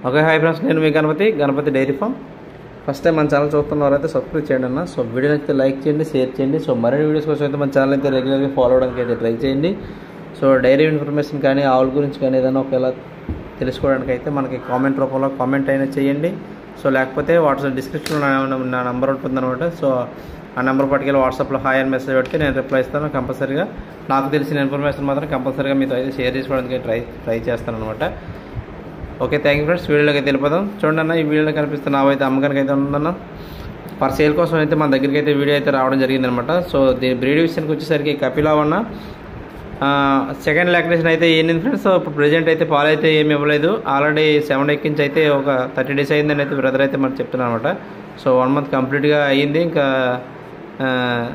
okay hi friends నేను మీ Ganapathi Ganapathi dairy farm first time మన ఛానల్ చూస్తున్న అయితే సబ్స్క్రైబ్ చేయండి అన్న సో వీడియో నచ్చితే లైక్ చేయండి షేర్ చేయండి సో మరిన్ని వీడియోస్ కోసం అయితే మన ఛానల్ అయితే రెగ్యులర్గా ఫాలో అవడానికి అయితే ట్రై చేయండి సో డైరీ ఇన్ఫర్మేషన్ కానీ ఆవుల గురించి కానీ ఏదైనా ఒకవేళ తెలుసుకోవడానికి అయితే మనకి కామెంట్ రూపంలో కామెంట్ అయినా చేయండి సో లేకపోతే వాట్సాప్ డిస్క్రిప్షన్లో నా నా నెంబర్ ఉంటుందన్నమాట సో ఆ నెంబర్ పట్టుకెళ్ళి వాట్సాప్లో హాయ్ అని మెసేజ్ పెడితే నేను రిప్లై ఇస్తాను కంపల్సరీగా నాకు తెలిసిన ఇన్ఫర్మేషన్ మాత్రం కంపల్సరీగా మీతో అయితే షేర్ చేసుకోవడానికి ట్రై ట్రై చేస్తాను అనమాట ఓకే థ్యాంక్ యూ ఫ్రెండ్స్ వీడియోలోకి అయితే వెళ్ళిపోదాం చూడండి అన్న ఈ వీడియోలో కనిపిస్తున్న ఆవైతే అమ్మకానికి అయితే ఉందన్న ఫర్ సేల్ కోసం అయితే మన దగ్గరికి అయితే వీడియో అయితే రావడం జరిగిందనమాట సో దీని బ్రీడ్ విషయానికి వచ్చేసరికి కపిలావ్ అన్న సెకండ్ లాక్టేషన్ అయితే ఏంటి ఫ్రెండ్స్ సో ఇప్పుడు ప్రజెంట్ అయితే పాలు అయితే ఏమి ఇవ్వలేదు ఆల్రెడీ సెవెన్ ఎక్కించి అయితే ఒక థర్టీ డేస్ అయిందని అయితే బ్రదర్ అయితే మనకు చెప్తున్నాను అనమాట సో వన్ మంత్ కంప్లీట్గా అయ్యింది ఇంకా ఆ,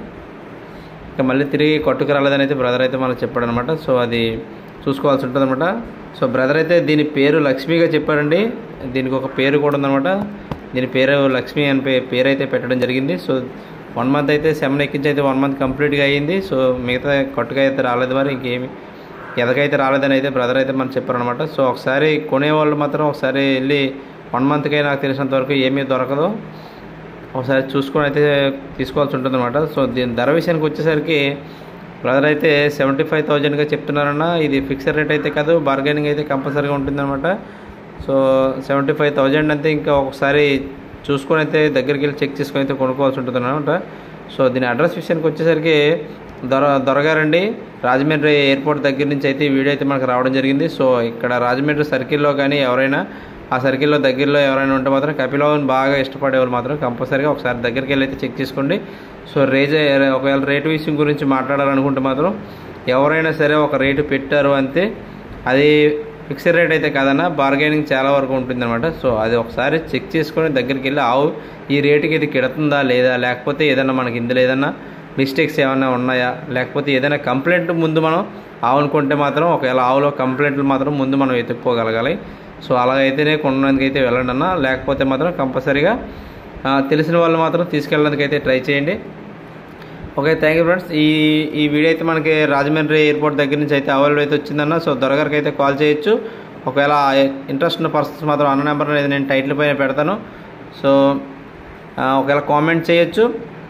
ఇంకా మళ్ళీ తిరిగి కొట్టుకు రాలేదని అయితే బ్రదర్ అయితే మనకు చెప్పాడు అనమాట సో అది చూసుకోవాల్సి ఉంటుంది అనమాట సో బ్రదర్ అయితే దీని పేరు లక్ష్మిగా చెప్పారండి దీనికి ఒక పేరు కూడా ఉందన్నమాట దీని పేరు లక్ష్మి అని పే- పేరు అయితే పెట్టడం జరిగింది సో వన్ మంత్ అయితే సెవెన్ ఎక్కించి అయితే వన్ మంత్ కంప్లీట్గా అయ్యింది సో మిగతా కొట్టుగా అయితే రాలేదు మరి ఇంకేమి ఎదకైతే రాలేదని అయితే బ్రదర్ అయితే మనకు చెప్పారనమాట సో ఒకసారి కొనేవాళ్ళు మాత్రం ఒకసారి వెళ్ళి వన్ మంత్కే నాకు తెలిసినంత వరకు ఏమీ దొరకదు ఒకసారి చూసుకొని అయితే తీసుకోవాల్సి ఉంటుంది అనమాట సో దీని ధర విషయానికి వచ్చేసరికి బ్రదర్ అయితే సెవెంటీ ఫైవ్ థౌజండ్గా చెప్తున్నారన్న ఇది ఫిక్స్డ్ రేట్ అయితే కాదు బార్గెనింగ్ అయితే కంపల్సరీగా ఉంటుందన్నమాట సో సెవెంటీ ఫైవ్ థౌజండ్ అంటే ఇంకా ఒకసారి చూసుకొని అయితే దగ్గరికి వెళ్ళి చెక్ చేసుకొని అయితే కొనుక్కోవాల్సి ఉంటుంది అనమాట సో దీని అడ్రస్ విషయానికి వచ్చేసరికి దొర దొరగారండి రాజమండ్రి ఎయిర్పోర్ట్ దగ్గర నుంచి అయితే ఈ వీడియో అయితే మనకు రావడం జరిగింది సో ఇక్కడ రాజమండ్రి సర్కిల్లో కానీ ఎవరైనా ఆ సర్కిల్లో దగ్గరలో ఎవరైనా ఉంటే మాత్రం కపిలవన్ బాగా ఇష్టపడేవాళ్ళు మాత్రం కంపల్సరీగా ఒకసారి దగ్గరికి వెళ్ళి అయితే చెక్ చేసుకోండి సో రేజ్ ఒకవేళ రేటు విషయం గురించి మాట్లాడాలనుకుంటే మాత్రం ఎవరైనా సరే ఒక రేటు పెట్టారు అంతే అది ఫిక్స్డ్ రేట్ అయితే కాదన్నా బార్గెనింగ్ చాలా వరకు ఉంటుందన్నమాట సో అది ఒకసారి చెక్ చేసుకొని దగ్గరికి వెళ్ళి ఆవు ఈ రేటుకి ఇది కిడుతుందా లేదా లేకపోతే ఏదైనా మనకి ఇందులో ఏదైనా మిస్టేక్స్ ఏమైనా ఉన్నాయా లేకపోతే ఏదైనా కంప్లైంట్ ముందు మనం ఆవు అనుకుంటే మాత్రం ఒకవేళ ఆవులో కంప్లైంట్లు మాత్రం ముందు మనం వెతుక్కోగలగాలి సో అలాగైతేనే కొనడానికి అయితే వెళ్ళండి అన్న లేకపోతే మాత్రం కంపల్సరీగా ఆ, తెలిసిన వాళ్ళు మాత్రం తీసుకెళ్ళడానికి అయితే ట్రై చేయండి ఓకే థ్యాంక్ యూ ఫ్రెండ్స్ ఈ ఈ వీడియో అయితే మనకి రాజమండ్రి ఎయిర్పోర్ట్ దగ్గర నుంచి అయితే అవైలబుల్ అయితే వచ్చిందన్న సో దొరగారికి అయితే కాల్ చేయొచ్చు ఒకవేళ ఇంట్రెస్ట్ ఉన్న పర్సన్స్ మాత్రం అన్న నెంబర్ అనేది నేను టైటిల్ పైన పెడతాను సో ఆ, ఒకవేళ కామెంట్ చేయొచ్చు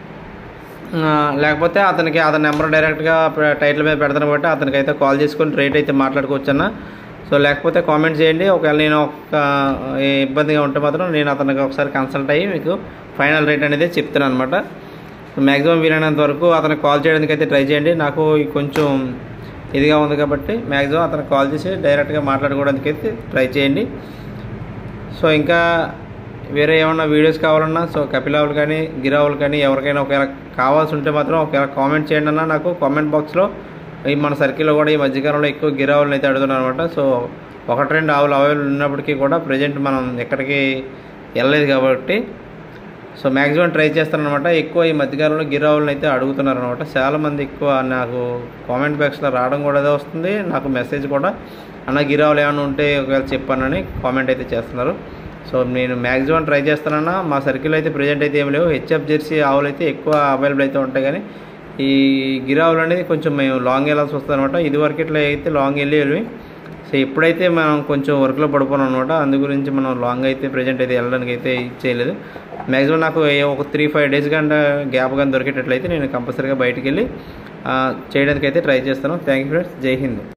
ఆ, లేకపోతే అతనికి అతని నెంబర్ డైరెక్ట్గా ప- టైటిల్ మీద పెడతాను కాబట్టి అతనికి అయితే కాల్ చేసుకొని రేట్ అయితే మాట్లాడుకోవచ్చు అన్న సో లేకపోతే కామెంట్ చేయండి ఒకవేళ నేను ఒక ఏ ఇబ్బందిగా ఉంటే మాత్రం నేను అతనికి ఒకసారి కన్సల్ట్ అయ్యి మీకు ఫైనల్ రేట్ అనేది చెప్తాను అనమాట మ్యాక్సిమం వీలైనంత వరకు అతనికి కాల్ చేయడానికి అయితే ట్రై చేయండి నాకు ఈ కొంచెం ఇదిగా ఉంది కాబట్టి మ్యాక్సిమం అతనికి కాల్ చేసి డైరెక్ట్గా మాట్లాడుకోవడానికి అయితే ట్రై చేయండి సో ఇంకా వేరే ఏమన్నా వీడియోస్ కావాలన్నా సో కపిలావులు కానీ గిరావులు కానీ ఎవరికైనా ఒకవేళ కావాల్సి ఉంటే మాత్రం ఒకవేళ కామెంట్ చేయండి అన్న నాకు కామెంట్ బాక్స్లో ఈ మన సర్కిల్లో కూడా ఈ మధ్యకాలంలో ఎక్కువ గిరావులను అయితే అడుగుతున్నాను అనమాట సో ఒకటి రెండు ఆవులు అవైలబుల్ ఉన్నప్పటికీ కూడా ప్రజెంట్ మనం ఎక్కడికి వెళ్ళలేదు కాబట్టి సో మ్యాక్సిమం ట్రై చేస్తానమాట ఎక్కువ ఈ మధ్యకాలంలో గిరావులను అయితే అడుగుతున్నారు అనమాట చాలామంది ఎక్కువ నాకు కామెంట్ బాక్స్లో రావడం కూడా అదే వస్తుంది నాకు మెసేజ్ కూడా అన్న గిరావులు ఏమైనా ఉంటే ఒకవేళ చెప్పానని కామెంట్ అయితే చేస్తున్నారు సో నేను మ్యాక్సిమం ట్రై చేస్తానన్నా మా సర్కిల్ అయితే ప్రజెంట్ అయితే ఏం లేవు హెచ్ఎఫ్ జెర్సీ ఆవులు అయితే ఎక్కువ అవైలబుల్ అయితే ఉంటాయి కానీ ఈ గిరావులు అనేది కొంచెం మేము లాంగ్ వెళ్ళాల్సి వస్తుంది అనమాట ఇదివరకు ఇట్లా అయితే లాంగ్ వెళ్ళి వెళ్ళి సో ఇప్పుడైతే మనం కొంచెం వర్క్లో పడిపోయాం అనమాట అందు గురించి మనం లాంగ్ అయితే ప్రజెంట్ అయితే వెళ్ళడానికి అయితే చేయలేదు మ్యాక్సిమం నాకు ఏ- ఒక త్రీ ఫైవ్ డేస్ కంటే గ్యాప్ కానీ దొరికేటట్లయితే నేను కంపల్సరీగా బయటికి వెళ్ళి ఆ, చేయడానికి అయితే ట్రై చేస్తాను థ్యాంక్ యూ ఫ్రెండ్స్ జై హింద్